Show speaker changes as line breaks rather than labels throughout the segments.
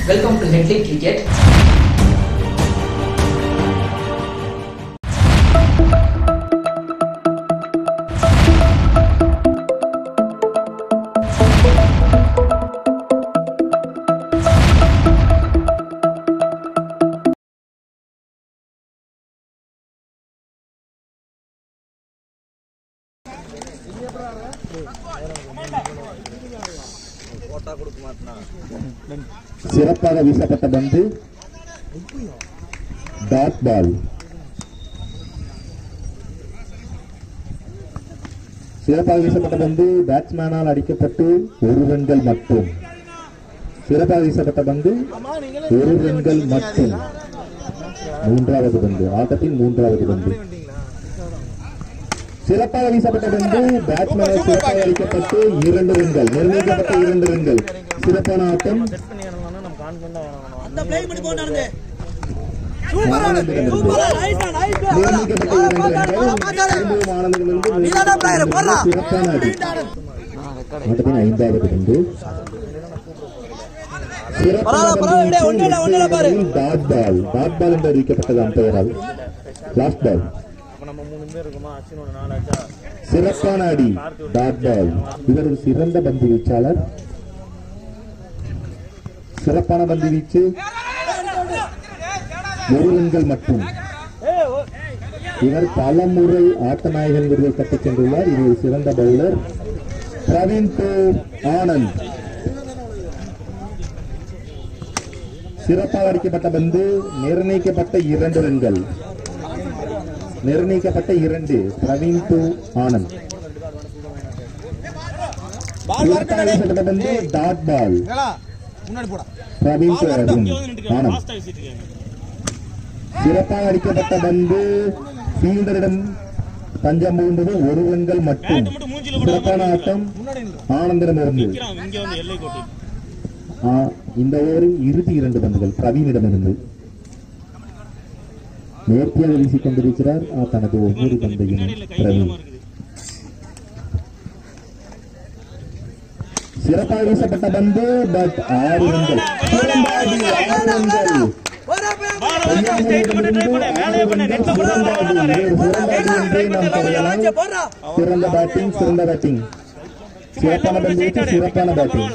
Welcome to Headlight Cricket.
சிறப்பாக வீசப்பட்ட பந்து டாட் பால் சிறப்பாக வீசப்பட்ட பந்து பேட்ஸ்மேனால் அடிக்கப்பட்டு ஒரு ரன்கள் மட்டும் சிறப்பாக வீசப்பட்ட பந்து ஒரு ரன்கள் மட்டும் மூன்றாவது பந்து ஆட்டத்தின் மூன்றாவது பந்து சிறப்பாக வீசப்பட்ட பந்து பேட்ஸ்மேனால் சிறப்பாக அடிக்கப்பட்டு இரண்டு ரன்கள் நிர்ணயிக்கப்பட்ட இரண்டு ரன்கள் சிறப்பான ஆட்டம்
அந்த பிளே பண்ணி போன நடந்து
ஆனந்த்
சூப்பரா நைஸ் நைஸ்
நிர்ணயிக்கப்பட்ட இரண்டு ரன்கள் திரும்பவும் ஆனந்திலிருந்து
நீதானா player, போடுறா.
சிறப்பான அடி ஆட்டத்தின் ஐந்தாவது பந்து
பரவாயில்ல, பரவாயில்ல, விடு, ஒண்ணும் இல்ல, ஒண்ணும் இல்ல பாரு.
டாட் பால் டாட் பால் என்று அறிவிக்கப்பட்டது அம்பையரால் லாஸ்ட் பால் சிறப்பான அடி டாட் பால் இவர் ஒரு சிறந்த பந்து வீச்சாளர் சிறப்பான பந்து வீச்சு ஒரு ரன்கள் மட்டும் இவர் பல முறை ஆட்ட நாயகன் விருதை கட்டிச் சென்றுள்ளார் இவர் ஒரு சிறந்த பவுலர் பிரவீன் டூர் ஆனந்த் சிறப்பாக அடிக்கப்பட்ட பந்து நிர்ணயிக்கப்பட்ட இரண்டு ரன்கள் நிர்ணயிக்கப்பட்ட இரண்டு பிரவீன் டூ ஆனந்த் சிறப்பாக வீசப்பட்ட பந்து டாட் பால்
முன்னாடி போடா
பிரவீன் டூ அருண் ஆனந்த் சிறப்பாக அடிக்கப்பட்ட பந்து ஃபீல்டரிடம் தஞ்சம் புகுந்தது ஒரு ரன்கள் மட்டும் சிறப்பான ஆட்டம் ஆனந்திடமிருந்து ஆ, இந்த ஓவரில் இறுதி இரண்டு பந்துகள் பிரவீனிடமிருந்து நேர்த்தியாக வீசிக் கொண்டிருக்கிறார் ஆ, தனது ஒவ்வொரு பந்தையும் பிரவீன் சிறப்பாக வீசப்பட்ட பந்து பட் ஆறு ரன்கள் சிறந்த அடி, ஆறு ரன்கள்
போடா போடா போடா
சிறந்த பேட்டிங் சிறந்த பேட்டிங் சிறப்பான பந்து வீச்சு, சிறப்பான பேட்டிங்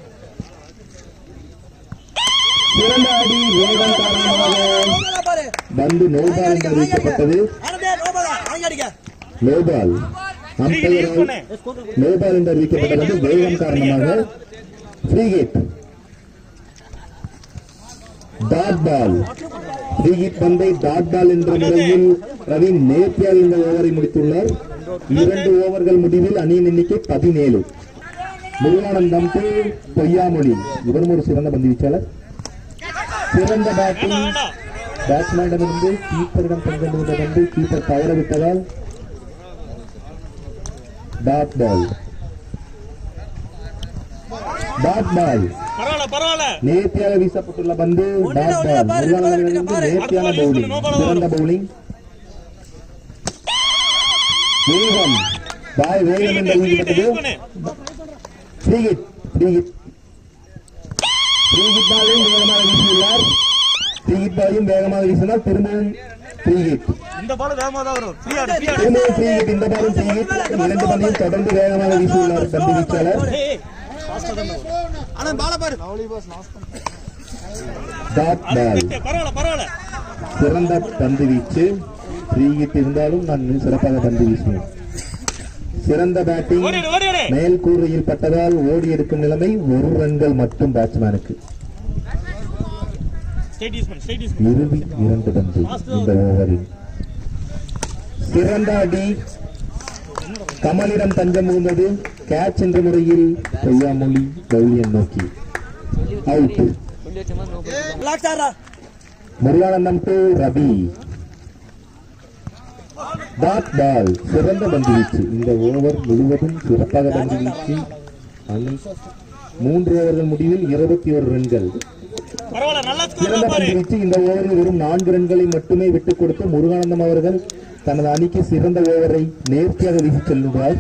சிறந்த அடி வேகம் காரணமாக
போடா பாரு
பந்து நோபால் என்று அறிவிக்கப்பட்டது
ஆனந்தே நோபலா வாங்கி அடிக்க
நோபால் அம்பையரால் நோபால் என்று அறிவிக்கப்பட்ட பந்து வேகம் காரணமாக free hit dot ball free hit பந்தை டாட் பால் என்ற முறையில் ரவி நேர்த்தியாக இந்த ஓவரை முடித்துள்ளார் இரண்டு ஓவர்கள் முடிவில் அணியின் எண்ணிக்கை பதினேழு முருகானந்தம் டு பொய்யாமொழி இவரும் ஒரு சிறந்த பந்து வீச்சாளர் சிறந்த பேட்டிங் பேட்ஸ்மேனிடமிருந்து கீப்பரிடம் பங்கெடுத்த பந்து கீப்பர் தவற விட்டதால் டாட் பால் டாட் பால்
பரவாயில்ல பரவாயில்ல
நேர்த்தியாக வீசப்பட்டுள்ள பந்து டாட்
ஒண்ணுல
பால்
பாரு,
முருகானந்தமிருந்து
பாரு.
நேர்த்தியான பவுலிங் சிறந்த பவுலிங் வேகம் பாய் வேகம் என்று அறிவிக்கப்பட்டது free hit free hit free hit பாலையும் வேகமாக வீசியுள்ளார் ஃப்ரீ ஹிட் பாலையும் வேகமாக வீசினால் திரும்பவும் ஃப்ரீ ஹிட்
இந்த பால் வேகமா தான் வரும் ஃப்ரீ ஆடு ஃப்ரீ ஆடு
திரும்பவும் ஃப்ரீ ஹிட் இந்த பாலும் ஃப்ரீ ஹிட் இரண்டு பந்தையும் தொடர்ந்து வேகமாக வீசியுள்ளார் பந்து வீச்சாளர்
ஆனா பால பாரு
டாட் பால்
பரவாயில்ல பரவாயில்ல
சிறந்த பந்து வீச்சு ஃப்ரீ ஹிட் இருந்தாலும் நான் இன்னும் சிறப்பாக பந்து வீசுவேன் சிறந்த பேட்டிங்
ஓடிடு ஓடிடு
மேல் கூரையில் பட்டதால் ஓடி எடுக்கும் நிலைமை ஒரு ரன்கள் மட்டும் பேட்ஸ்மேனுக்கு
ஸ்டேட் யூஸ் பண்ணு ஸ்டேட் யூஸ்
இறுதி இரண்டு பந்து இந்த ஓவரில் சிறந்த அடி கமலிடம் தஞ்சம் புகுந்தது கேட்ச் என்ற முறையில் பொய்யாமொழி பவுலியன் நோக்கி அவுட்
ரிலாக்ஸ் ஆறா
Muruganandam to Ravi dot ball சிறந்த பந்து வீச்சு இந்த ஓவர் முழுவதும் சிறப்பாக பந்து வீச்சு அணி மூன்று ஓவர்கள் முடிவில் இருபத்தி ஒரு ரன்கள்
பரவாயில்ல நல்லா ஸ்கோர்
சிறந்த
பாரு
பந்து வீச்சு இந்த ஓவரில் வெறும் நான்கு ரன்களை மட்டுமே விட்டுக் கொடுத்து முருகானந்தம் அவர்கள் தனது அணிக்கு சிறந்த ஓவரை நேர்த்தியாக வீசி செல்லுகிறார்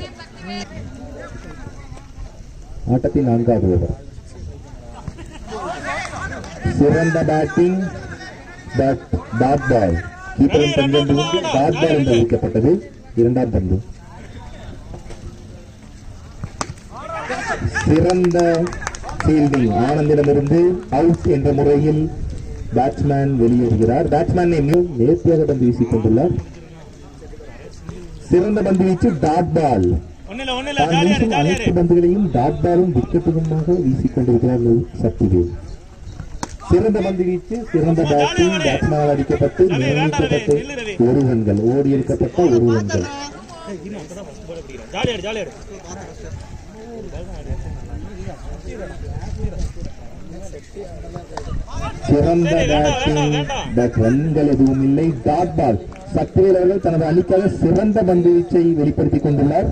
ஆட்டத்தின் நான்காவது ஓவர் சிறந்த பேட்டிங் பட் டாட் பால் கீப்பரின் பந்திலிருந்து டாட் பால் என்று அறிவிக்கப்பட்டது இரண்டாம் பந்து சிறந்த ஃபீல்டிங் ஆனந்திடமிருந்து அவுட் என்ற முறையில் பேட்ஸ்மேன் வெளியேறுகிறார் பேட்ஸ்மேன் நேர்த்தியாக பந்து வீசிக் கொண்டுள்ளார் சிறந்த பந்து வீச்சு டாட் பால்
ஒண்ணுல ஒண்ணுல
தான்
ஜாலியா
வீசும்
இரு ஜாலியா
அனைத்து
இரு
பந்துகளையும் டாட் பாலும் விக்கெட்டுமாக வீசிக் கொண்டிருக்கிறார்கள் சக்திவேல் சிறந்த பந்து வீச்சு சிறந்த பேட்டிங் பேட்ஸ்மேனால் அடிக்கப்பட்டு நிர்ணயிக்கப்பட்டு ஒரு ரன்கள் ஓடி எடுக்கப்பட்ட ஒரு ரன்கள்
ஜாலியா இரு ஜாலியா இரு
சிறந்த பேட்டிங் பட் ரன்கள் எதுவும் இல்லை டாட் பால் சக்திவேல் அவர்கள் தனது அணிக்காக சிறந்த பந்து வீச்சை வெளிப்படுத்திக் கொண்டுள்ளார்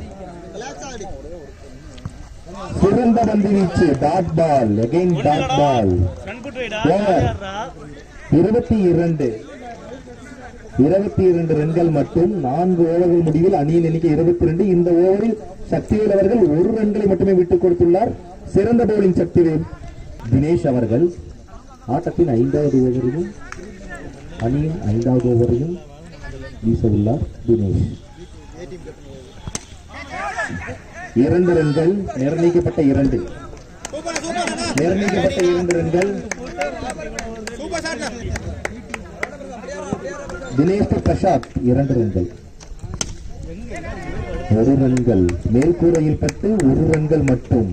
சிறந்த பந்து வீச்சு dot ball again dot ball
run புட் வைடா
Over.
ஜாலியா இருடா
இருபத்தி இரண்டு இருபத்தி இரண்டு ரன்கள் மட்டும் நான்கு ஓவர்கள் முடிவில் அணியின் எண்ணிக்கை இருபத்தி இரண்டு இந்த ஓவரில் சக்திவேல் அவர்கள் ஒரு ரன்களை மட்டுமே விட்டுக் கொடுத்துள்ளார் சிறந்த பவுலிங் சக்திவேல் தினேஷ் அவர்கள் ஆட்டத்தின் ஐந்தாவது ஓவரையும் அணியின் ஐந்தாவது ஓவரையும் வீச உள்ளார் தினேஷ் இரண்டு ரன்கள் நிர்ணயிக்கப்பட்ட இரண்டு நிர்ணயிக்கப்பட்ட இரண்டு ரன்கள் தினேஷ் பிரசாத் இரண்டு ரன்கள் ஒரு ரன்கள் மேல்கூரையில் பட்டு ஒரு ரன்கள் மட்டும்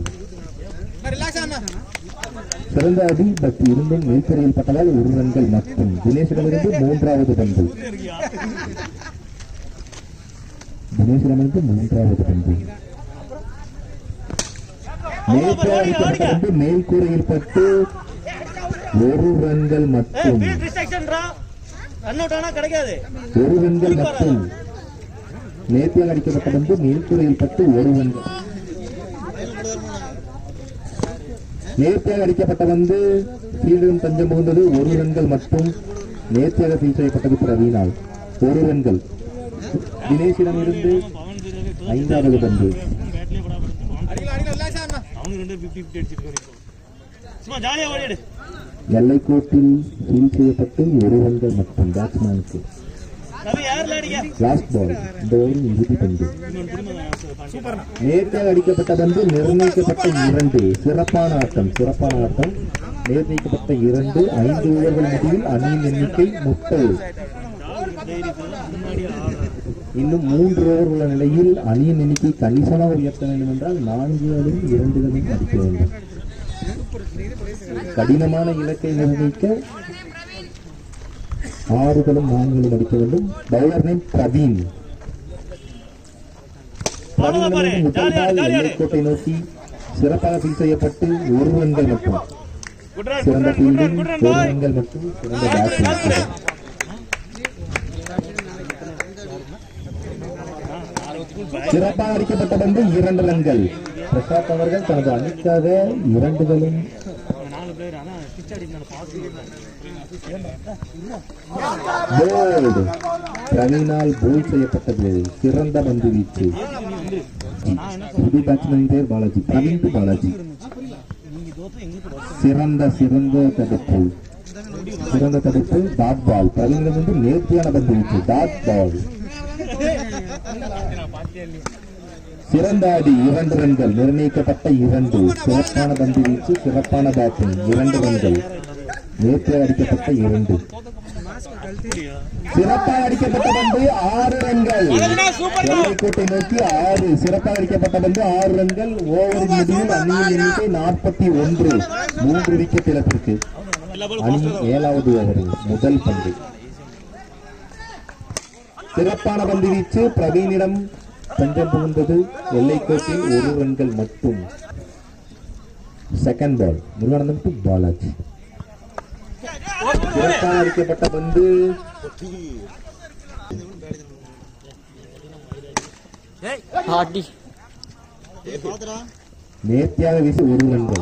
சிறந்த அடி பட் இருந்தும் மேல்கூரையில் பட்டதால் ஒரு ரன்கள் மட்டும் தினேஷிடமிருந்து மூன்றாவது பந்து தினேஷிடமிருந்து மூன்றாவது பந்து மேற்கூரை அடிக்கப்பட்ட பந்து மேல்கூரையில் பட்டு ஒரு ரன்கள்
ஏய்
மட்டும்
பீட் டிஸ்ட்ராக்ஷன்டா ரன் அவுட் ஆனா கிடைக்காது
ஒரு ரன்கள் மட்டும் நேர்த்தியாக அடிக்கப்பட்ட பந்து மேல்கூரையில் பட்டு ஒரு ரன்கள் நேர்த்தியாக அடிக்கப்பட்ட பந்து ஃபீல்டிலும் தஞ்சம் புகுந்தது ஒரு ரன்கள் மட்டும் நேர்த்தியாக ஃபீல் செய்யப்பட்டது பிரவீனால் ஒரு ரன்கள் தினேஷிடம் இருந்து
பவன் ஜீரோவே இப்போ
ஐந்தாவது பந்து
பேட்லயே படா படுத்து அவனுக்கு ரெண்டு பிப்டி பிப்டி அடிச்சிருக்காரு இப்போ சும்மா ஜாலியா ஓடிடு
எல்லைக்கோட்டில் ஃபீல் செய்யப்பட்டு ஒரு ரன்கள் மட்டும் பேட்ஸ்மேனுக்கு
ரவி யாருல அடிக்க
லாஸ்ட் பால் இந்த ஓவரின் இறுதி பந்து
இன்னொன்று திரும்ப சூப்பர்
நேர்த்தியாக அடிக்கப்பட்ட பந்து நிர்ணயிக்கப்பட்ட இரண்டு சிறப்பான ஆட்டம் சிறப்பான ஆட்டம் நிர்ணயிக்கப்பட்ட இரண்டு ஐந்து ஓவர்கள் முடிவில் அணியின் எண்ணிக்கை முப்பது இன்னும் மூன்று ஓவர் உள்ள நிலையில் அணியின் எண்ணிக்கை கணிசமாக உயர்த்த வேண்டும் என்றால் நான்குகளும் இரண்டுகளும் அடிக்க வேண்டும் கடினமான இலக்கை நிர்ணயிக்க ஆறுகளும் நான்குகளும் அடிக்க வேண்டும் பவுலர் நேம் பிரவீன் பிரவீனிடமிருந்து முதல் பால் எல்லைக்கோட்டை நோக்கி சிறப்பாக ஃபீல் செய்யப்பட்டு ஒரு ரன்கள் மட்டும்
குட் ரன்
சிறந்த
good run
fielding
good run good run
ஒரு
பாய்
ரன்கள் மற்றும் சிறந்த பேட்டிங் சிறப்பாக அடிக்கப்பட்ட பந்து இரண்டு ரன்கள் பிரசாத் அவர்கள் தனது அணிக்காக இரண்டுகளும்
நாலு பேர் ஆனா பிச் அடிக்கணும் பாஸ்
போல்டு பிரவீனால் போல் செய்யப்பட்டது சிறந்த பந்து வீச்சு புது பேட்ஸ்மேன் பேர் பாலாஜி பிரவீன் டு பாலாஜி சிறந்த சிறந்த தடுப்பு சிறந்த தடுப்பு டாட் பால் பிரவீனிடமிருந்து நேர்த்தியான பந்து வீச்சு டாட் பால் சிறந்த அடி இரண்டு ரன்கள் நிர்ணயிக்கப்பட்ட இரண்டு சிறப்பான பந்து வீச்சு சிறப்பான பேட்டிங் இரண்டு ரன்கள் நேற்று அடிக்கப்பட்ட இரண்டு சிறப்பாக அடிக்கப்பட்ட பந்து ஆறு ரன்கள் எல்லைக்கோட்டை நோக்கி ஆறு சிறப்பாக அடிக்கப்பட்ட பந்து ஆறு ரன்கள் ஓவரின் முடிவில் அணியின் எண்ணிக்கை நாற்பத்தி ஒன்று மூன்று விக்கெட் இழப்பிற்கு அணி ஏழாவது ஓவரில் முதல் பந்து சிறப்பான பந்து வீச்சு பிரவீனிடம் தஞ்சம் புகுந்தது எல்லைக்கோட்டில் ஒரு ரன்கள் மட்டும் second ball Muruganandam to Balaji சிறப்பாக அடிக்கப்பட்ட பந்து
ஆட்டி
நேர்த்தியாக வீசி ஒரு ரன்கள்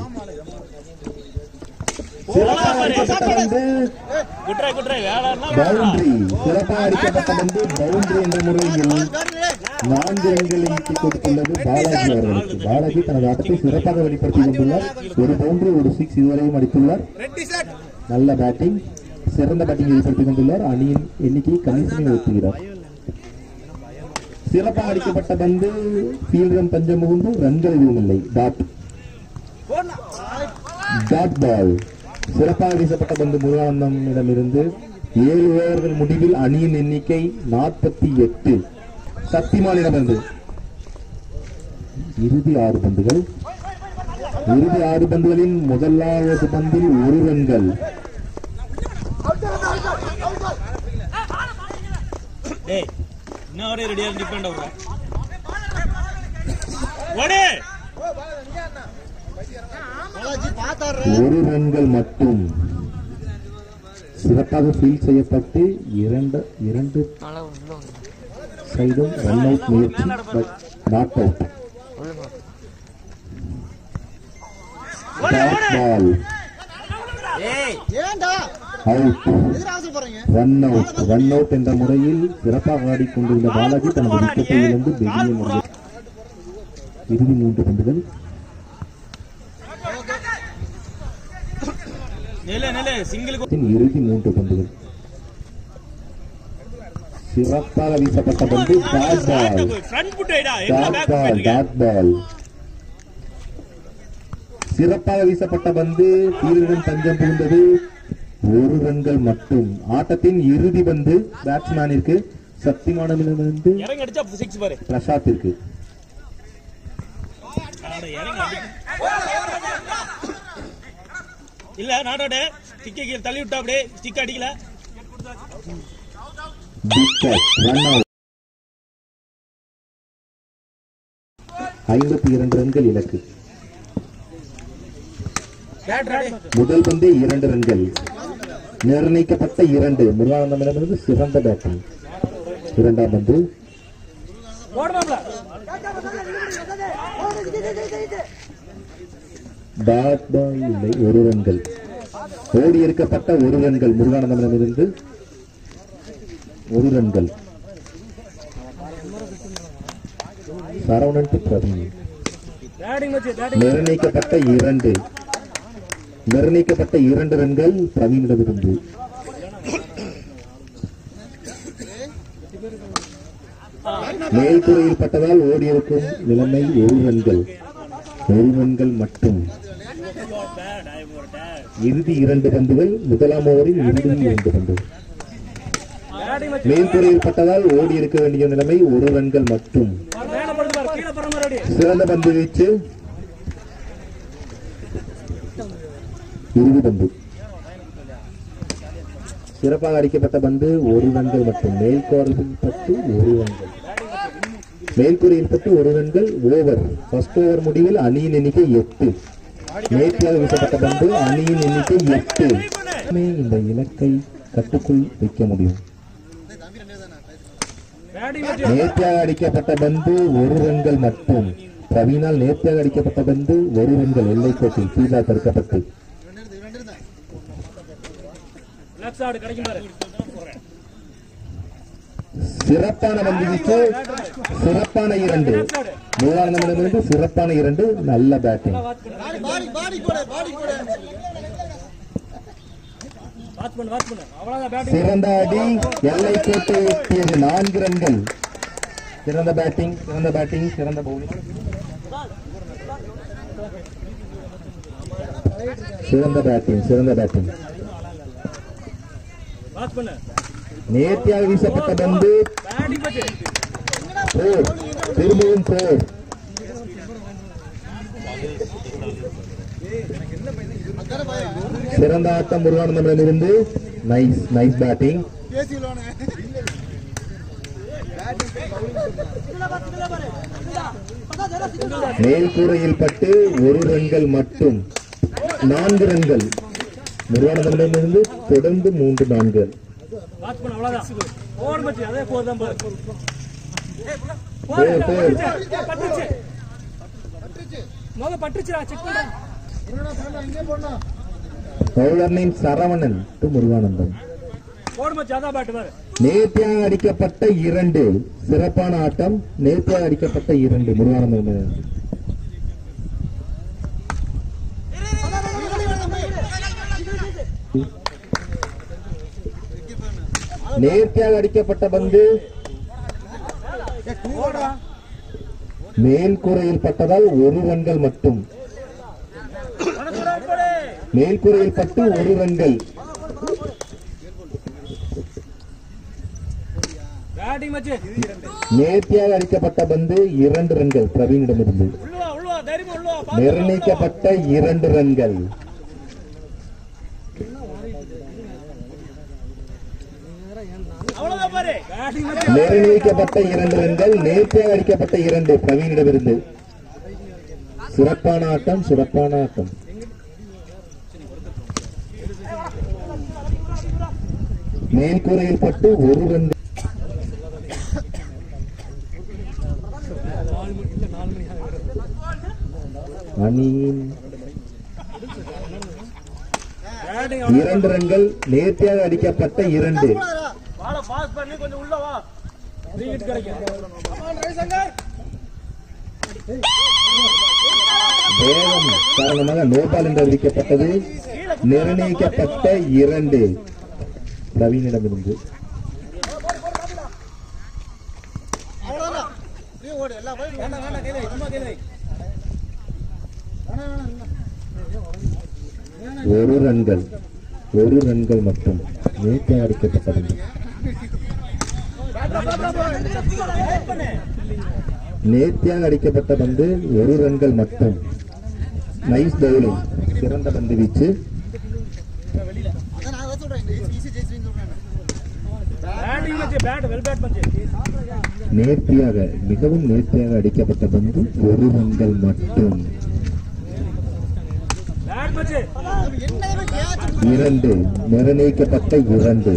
சிறப்பாக அடிக்கப்பட்ட பந்து
குட் ட்ரை குட் ட்ரை வேலைன்னா
பவுண்டரி சிறப்பாக அடிக்கப்பட்ட பந்து பவுண்டரி என்ற முறையில் நான்கு ரன்களை ஈட்டிக் கொடுத்துள்ளது பாலாஜி அவர்களுக்கு பாலாஜி தனது ஆட்டத்தை சிறப்பாக வெளிப்படுத்திக் கொண்டுள்ளார் ஒரு பவுண்டரி ஒரு சிக்ஸ் இதுவரையும் அடித்துள்ளார் நல்ல பேட்டிங் சிறந்த பேட்டிங் வெளிப்படுத்திக் கொண்டுள்ளார் அணியின் எண்ணிக்கையை கணிசமே உயர்த்துகிறார் சிறப்பாக அடிக்கப்பட்ட பந்து ஃபீல்டம் பஞ்சம் புகுந்து ரன்கள் எதுவும் இல்லை டாட் டாட் பால் சிறப்பாக வீசப்பட்ட பந்து முருகானந்தமிடமிருந்து ஏழு ஓவர்கள் முடிவில் அணியின் எண்ணிக்கை நாற்பத்தி எட்டு சக்திமானிடமிருந்து இறுதி ஆறு பந்துகள் இறுதி ஆறு பந்துகளின் முதலாவது பந்தில் ஒரு ரன்கள்
டேய் இன்னும் ஒரே ரெடியா டிஃபரெண்ட் ஆகுறா ஓடு
ஒரு ரன்கள் மட்டும் சிறப்பாக ஃபீல் செய்யப்பட்டு இரண்டு இரண்டு
நல்லா உள்ள வந்து
சைடும் ரன் அவுட் முயற்சி பட் நாட் அவுட்
ஒழுங்கா
பேட் பால்
ஏய்
ஏன்டா
அவுட்
எதிர அவசரப்படுறீங்க
ரன் அவுட் ரன் அவுட் என்ற முறையில் சிறப்பாக ஆடிக்கொண்டிருந்த பாலாஜி தனது விக்கெட்டை இழந்து வெளியே வந்தார் இறுதி மூன்று பந்துகள்
நெல்ல நெல்ல சிங்கிளுக்கு
இதன் இறுதி மூன்று பந்துகள் சிறப்பாக வீசப்பட்ட பந்து டாட் பால்
ஃப்ரண்ட் புட் ஐடா எங்க
டாட்
பேக்
பால்
போயிட்டு
டாட் பால் சிறப்பாக வீசப்பட்ட பந்து ஃபீல்டன் தஞ்சம் புகுந்தது ஒரு ரன்கள் மட்டும் ஆட்டத்தின் இறுதி பந்து பேட்ஸ்மேனிற்கு சக்திமானமிடமிருந்து
இறங்கி அடிச்சா சிக்ஸ் பாரு
பிரசாத்திற்கு
அட, இறங்கி அடி. இல்ல நாட்டோட ஸ்டிக்கை கீழே தள்ளி விட்டா அப்படியே ஸ்டிக் அடிக்கல
விக்கெட் ரன் அவுட் ஐம்பத்தி இரண்டு ரன்கள் இலக்கு முதல் பந்தே இரண்டு ரன்கள் நிர்ணயிக்கப்பட்ட இரண்டு முருகானந்தமிடமிருந்து சிறந்த பேட்டிங் இரண்டாம் பந்து டாட் பால் இல்லை ஒரு ரன்கள் ஓடி எடுக்கப்பட்ட ஒரு ரன்கள் முருகானந்தமிடமிருந்து ஒரு ரன்கள் சரவணன் டு பிரவீன் நிர்ணயிக்கப்பட்ட இரண்டு நிர்ணயிக்கப்பட்ட இரண்டு ரன்கள் பிரவீனிடமிருந்து மேல்துறையில் பட்டதால் ஓடியிருக்கும் நிலைமை ஒரு ரன்கள் ஒரு ரன்கள் மட்டும் இறுதி இரண்டு பந்துகள் முதலாம் ஓவரில் இறுதி இரண்டு பந்துகள் மேல்துறையில் பட்டதால் ஓடி இருக்க வேண்டிய நிலைமை ஒரு ரன்கள் மட்டும் சிறந்த பந்து வீச்சு இறுதி பந்து சிறப்பாக அடிக்கப்பட்ட பந்து ஒரு ரன்கள் மட்டும் மேல்கோரில் பட்டு ஒரு ரன்கள் மேல்கூரையில் பட்டு ஒரு ரன்கள் ஓவர் ஃபர்ஸ்ட் ஓவர் முடிவில் அணியின் எண்ணிக்கை எட்டு நேர்த்தியாக வீசப்பட்ட பந்து அணியின் எண்ணிக்கை எட்டு இந்த இலக்கை கட்டுக்குள் வைக்க முடியும் நேர்த்தியாக அடிக்கப்பட்ட பந்து ஒரு ரன்கள் மட்டும் பிரவீனால் நேர்த்தியாக அடிக்கப்பட்ட பந்து ஒரு ரன்கள் எல்லைக்கோட்டில் கீழே தடுக்கப்பட்டு சிறப்பான பந்து வீச்சு சிறப்பான இரண்டு மூவானந்தமிடமிருந்து சிறப்பான இரண்டு நல்ல பேட்டிங்
பாடி பாடி பாடி கூட பாடி கூட
சிறந்த அடி எல்லை கோட்டை எட்டியது நான்கு ரன்கள் சிறந்த பேட்டிங் சிறந்த பேட்டிங் சிறந்த பவுலிங் சிறந்த பேட்டிங் சிறந்த பேட்டிங் நேர்த்தியாக வீசப்பட்ட பந்து போர் திரும்பவும் போர் சிறந்த ஆட்டம் முருகானந்தமிடமிருந்து நைஸ் நைஸ் பேட்டிங்
பேசி உள்ளவனே
மேல்கூரையில் பட்டு ஒரு ரன்கள் மட்டும் நான்கு ரன்கள் முருகானந்தமிடமிருந்து தொடர்ந்து மூன்று நான்கு போர் போர்
என்னடா பண்ணா இங்கே போடா
bowler name Saravanan to Muruganandam நேர்த்தியாக அடிக்கப்பட்ட இரண்டு சிறப்பான ஆட்டம் நேர்த்தியாக அடிக்கப்பட்ட இரண்டு முருகானந்தம் நேர்த்தியாக அடிக்கப்பட்ட பந்து மேல் கூரையில் பட்டதால் ஒரு ரன்கள் மட்டும் மேல் கூரையில் பட்டு ஒரு ரன்கள்
பேட்டிங் மச்சு
நேர்த்தியாக அடிக்கப்பட்ட பந்து இரண்டு ரன்கள் பிரவீனிடமிருந்து
உள்ளவா உள்ளவா தைரியமா உள்ளவா
நிர்ணயிக்கப்பட்ட இரண்டு ரன்கள்
அவ்வளவுதான் பாரு பேட்டிங் மச்சு
நிர்ணயிக்கப்பட்ட இரண்டு ரன்கள் நேர்த்தியாக அடிக்கப்பட்ட இரண்டு பிரவீனிடமிருந்து சிறப்பான ஆட்டம் சிறப்பான ஆட்டம் மேல்கூரையில் பட்டு ஒரு ரன் அணியின்
பேட்டிங்
இரண்டு ரன்கள் நேர்த்தியாக அடிக்கப்பட்ட இரண்டு
பால பாஸ் பண்ணி கொஞ்சம் உள்ள வா விக்கெட் கிடைக்கும்
வேகம் காரணமாக நோபால் என்று அறிவிக்கப்பட்டது நிர்ணயிக்கப்பட்ட இரண்டு பிரவீனிடமிருந்து
அவ்வளவுதான் நீ ஓடு எல்லா பையனும்
வேண்டாம் வேண்டாம் கைதை சும்மா கைதை
ஒரு ரன்கள் ஒரு ரன்கள் மட்டும் நேர்த்தியாக அடிக்கப்பட்டது நேர்த்தியாக அடிக்கப்பட்ட பந்து ஒரு ரன்கள் மட்டும் நைஸ் பவுலிங் சிறந்த பந்து வீச்சு
அதான் நான் அதான் சொல்றேன் இந்த ஈஸி ஜெயிச்சிருன்னு சொல்றேன்
பேட்டிங் மச்சு பேட் வெல் பேட் மச்சு
நேர்த்தியாக மிகவும் நேர்த்தியாக அடிக்கப்பட்ட பந்து ஒரு ரன்கள் மட்டும்
பேட் மச்சு
என்ன கேட்ச்
இரண்டு நிர்ணயிக்கப்பட்ட இரண்டு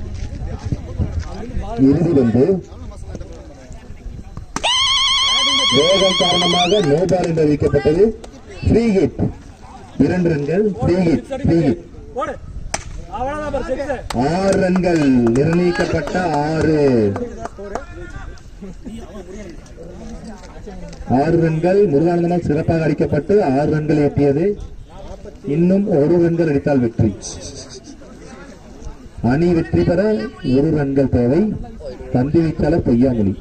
இறுதி வந்து வேகம் காரணமாக நோபால் என்று அறிவிக்கப்பட்டது ஃப்ரீ ஹிட் இரண்டு ரன்கள் ஃப்ரீ ஹிட் ஃப்ரீ ஹிட்
போடு அவ்வளவுதான் பாரு சிக்ஸ்
ஆறு ரன்கள் நிர்ணயிக்கப்பட்ட ஆறு ஆறு ரன்கள் முருகானந்தனால் சிறப்பாக அடிக்கப்பட்டு ஆறு ரன்கள் எட்டியது இன்னும் ஒரு ரன்கள் அடித்தால் வெற்றி அணி வெற்றி பெற ஒரு ரன்கள் தேவை பந்து வீச்சாளர் பொய்யாமொழி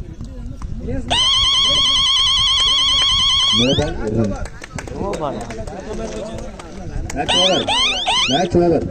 நோபால் ஒரு run
no ball
match over match over